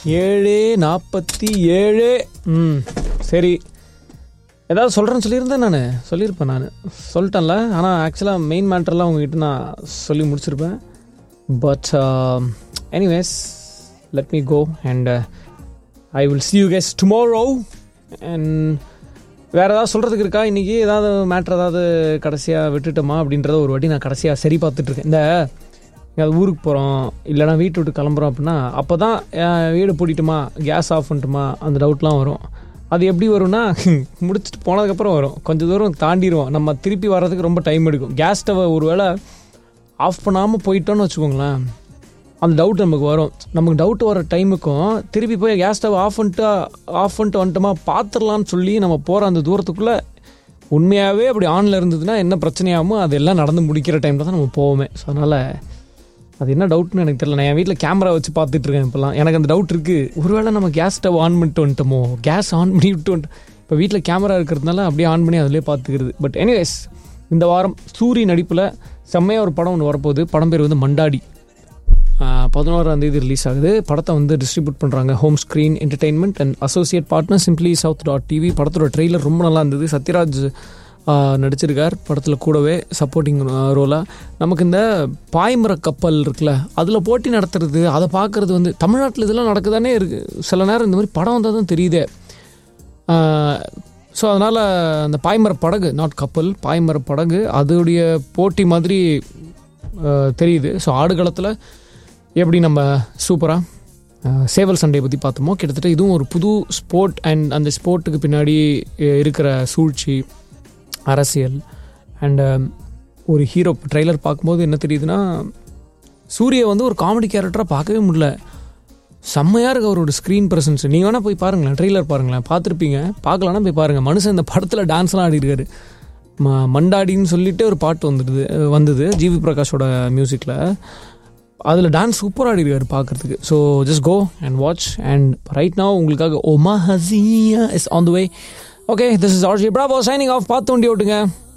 ஏழு நாற்பத்தி ஏழு ம் சரி ஏதாவது சொல்கிறேன்னு சொல்லியிருந்தேன் நான் சொல்லியிருப்பேன் நான் சொல்லிட்டேன்ல ஆனால் ஆக்சுவலாக மெயின் மேட்டர்லாம் உங்ககிட்ட நான் சொல்லி முடிச்சிருப்பேன் but anyways let me go and I will see you guys tomorrow and வேறு ஏதாவது சொல்கிறதுக்கு இருக்கா இன்றைக்கி ஏதாவது மேட்ரு ஏதாவது கடைசியாக விட்டுட்டோமா அப்படின்றத ஒரு வாட்டி நான் கடைசியாக சரி பார்த்துட்ருக்கேன் இந்த எங்கேயாவது ஊருக்கு போகிறோம் இல்லைனா வீட்டை விட்டு கிளம்புறோம் அப்படின்னா அப்போ தான் வீடு பூட்டிட்டுமா கேஸ் ஆஃப் பண்ணிட்டுமா அந்த டவுட்லாம் வரும் அது எப்படி வரும்னா முடிச்சுட்டு போனதுக்கப்புறம் வரும் கொஞ்சம் தூரம் தாண்டிடுவோம் நம்ம திருப்பி வர்றதுக்கு ரொம்ப டைம் எடுக்கும் கேஸ் ஸ்டவை ஒரு வேளை ஆஃப் பண்ணாமல் போயிட்டோன்னு வச்சுக்கோங்களேன் அந்த டவுட் நமக்கு வரும் நமக்கு டவுட் வர டைமுக்கும் திருப்பி போய் கேஸ் ஸ்டவ் ஆஃப் பண்ணிட்டு ஆஃப் பண்ணிட்டு வந்துட்டோமா பார்த்துடலான்னு சொல்லி நம்ம போகிற அந்த தூரத்துக்குள்ளே உண்மையாகவே அப்படி ஆனில் இருந்ததுன்னா என்ன பிரச்சனையாகுமோ அதெல்லாம் நடந்து முடிக்கிற டைமில் தான் நம்ம போவோமே ஸோ அதனால் அது என்ன டவுட்னு எனக்கு தெரியல நான் என் வீட்டில் கேமரா வச்சு பார்த்துட்டு இருக்கேன் இப்போலாம் எனக்கு அந்த டவுட் இருக்குது ஒருவேளை நம்ம கேஸ் ஸ்டவ் ஆன் பண்ணிட்டு வந்துட்டோமோ கேஸ் ஆன் பண்ணி விட்டு வந்துட்டு இப்போ வீட்டில் கேமரா இருக்கிறதுனால அப்படியே ஆன் பண்ணி அதிலே பார்த்துக்கிறது பட் எனிவேஸ் இந்த வாரம் சூரி நடிப்பில் செம்மையாக ஒரு படம் ஒன்று வரப்போகுது படம் பேர் வந்து மண்டாடி பதினோராம் தேதி ரிலீஸ் ஆகுது படத்தை வந்து டிஸ்ட்ரிபியூட் பண்ணுறாங்க home screen entertainment and associate partner simply south dot TV படத்தோட ட்ரெய்லர் ரொம்ப நல்லா இருந்தது சத்யராஜ் ஆஹ், நடிச்சிருக்கார் படத்தில் கூடவே சப்போர்ட்டிங் ரோலாக நமக்கு இந்த பாய்மர கப்பல் இருக்குல்ல அதில் போட்டி நடத்துறது அதை பார்க்குறது வந்து தமிழ்நாட்டில் இதெல்லாம் நடக்குதானே இருக்குது சில நேரம் இந்த மாதிரி படம் வந்தால் தான் தெரியுதே ஸோ அதனால் அந்த பாய்மர படகு நாட் கப்பல் பாய்மர படகு அதோடைய போட்டி மாதிரி ஆஹ், தெரியுது ஸோ ஆடுகளத்தில் எப்படி நம்ம சூப்பராக சேவல் சண்டையை பற்றி பார்த்தோமோ கிட்டத்தட்ட இதுவும் ஒரு புது ஸ்போர்ட் அண்ட் அந்த ஸ்போர்ட்டுக்கு பின்னாடி அஹ், இருக்கிற சூழ்ச்சி அரசியல் அண்ட் ஒரு ஹீரோ ட்ரெய்லர் பார்க்கும்போது என்ன தெரியுதுன்னா சூரிய வந்து ஒரு காமெடி கேரக்டராக பார்க்கவே முடியல செம்மையாக இருக்கு அவரோட ஸ்க்ரீன் ப்ரெசன்ஸ் நீங்கள் வேணால் போய் பாருங்களேன் ட்ரெய்லர் பாருங்களேன் பார்த்துருப்பீங்க பார்க்கலன்னா போய் பாருங்கள் மனுஷன் இந்த படத்தில் டான்ஸ்லாம் ஆடிருக்காரு ம மண்டாடின்னு சொல்லிட்டு ஒரு பாட்டு வந்துடுது வந்தது ஜிவி பிரகாஷோட மியூசிக்கில் அதில் டான்ஸ் சூப்பராக ஆடிருக்காரு பார்க்குறதுக்கு so just go and watch and right now உங்களுக்காக ஒமா ஹசியா is on the way okay this is RJ பிராபோ சைனிங் ஆஃப் பார்த்து வண்டி ஓட்டுங்க